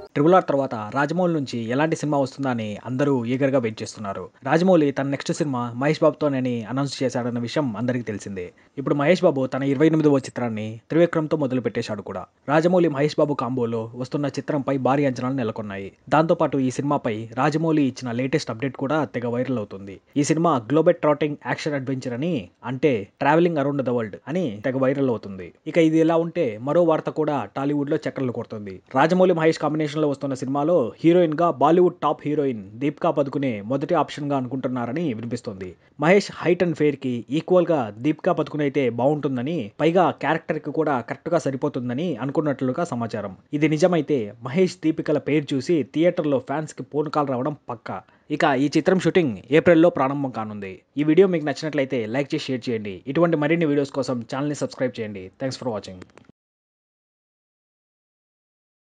triple R తర్వాత రాజమౌళి నుంచి ఎలాంటి సినిమా వస్తుందా అని అందరూ ఈగర్ గా వెయిట్ చేస్తున్నారు రాజమౌళి తన నెక్స్ట్ సినిమా మహేష్ బాబుతోనని అనౌన్స్ చేశాడన్న విషయం అందరికీ తెలిసిందే ఇప్పుడు మహేష్ బాబు తన ఇరవై ఎనిమిదవ చిత్రాన్ని త్రివిక్రమ్తో మొదలు పెట్టేశాడు కూడా రాజమౌళి మహేష్ బాబు కాంబోలో వస్తున్న చిత్రంపై భారీ అంచనాలు నెలకొన్నాయి దాంతోపాటు ఈ సినిమాపై రాజమౌళి ఇచ్చిన లేటెస్ట్ అప్డేట్ కూడా తెగ వైరల్ అవుతుంది ఈ cinema globetrotting action adventure అని అంటే ట్రావెలింగ్ అరౌండ్ ద వరల్డ్ అని తెగ వైరల్ అవుతుంది ఇక ఇది ఇలా ఉంటే మరో వార్త కూడా టాలీవుడ్ లో చక్కర్లు కొడుతుంది రాజమౌళి మహేష్ కాంబినేషన్ లో వస్తున్న సినిమాలో హీరోయిన్ గా Bollywood top heroine Deepika Padukone మొదటి ఆప్షన్ గా అనుకుంటున్నారని వినిపిస్తుంది మహేష్ హైట్ అండ్ ఫేర్ కి ఈక్వల్ గా దీపికా పదుకునే అయితే బాగుంటుందని పైగా క్యారెక్టర్ కి కూడా కరెక్ట్ గా సరిపోతుందని అనుకున్నట్లుగా సమాచారం ఇది నిజమైతే మహేష్ దీపికల పేరు చూసి థియేటర్ లో ఫ్యాన్స్ కి ఫోన్ కాల్ రావడం పక్కా ఇక ఈ చిత్రం షూటింగ్ ఏప్రిల్లో ప్రారంభం కానుంది ఈ వీడియో మీకు నచ్చినట్లయితే లైక్ చేసి షేర్ చేయండి ఇటువంటి మరిన్ని వీడియోస్ కోసం ఛానల్ని సబ్స్క్రైబ్ చేయండి థ్యాంక్స్ ఫర్ వాచింగ్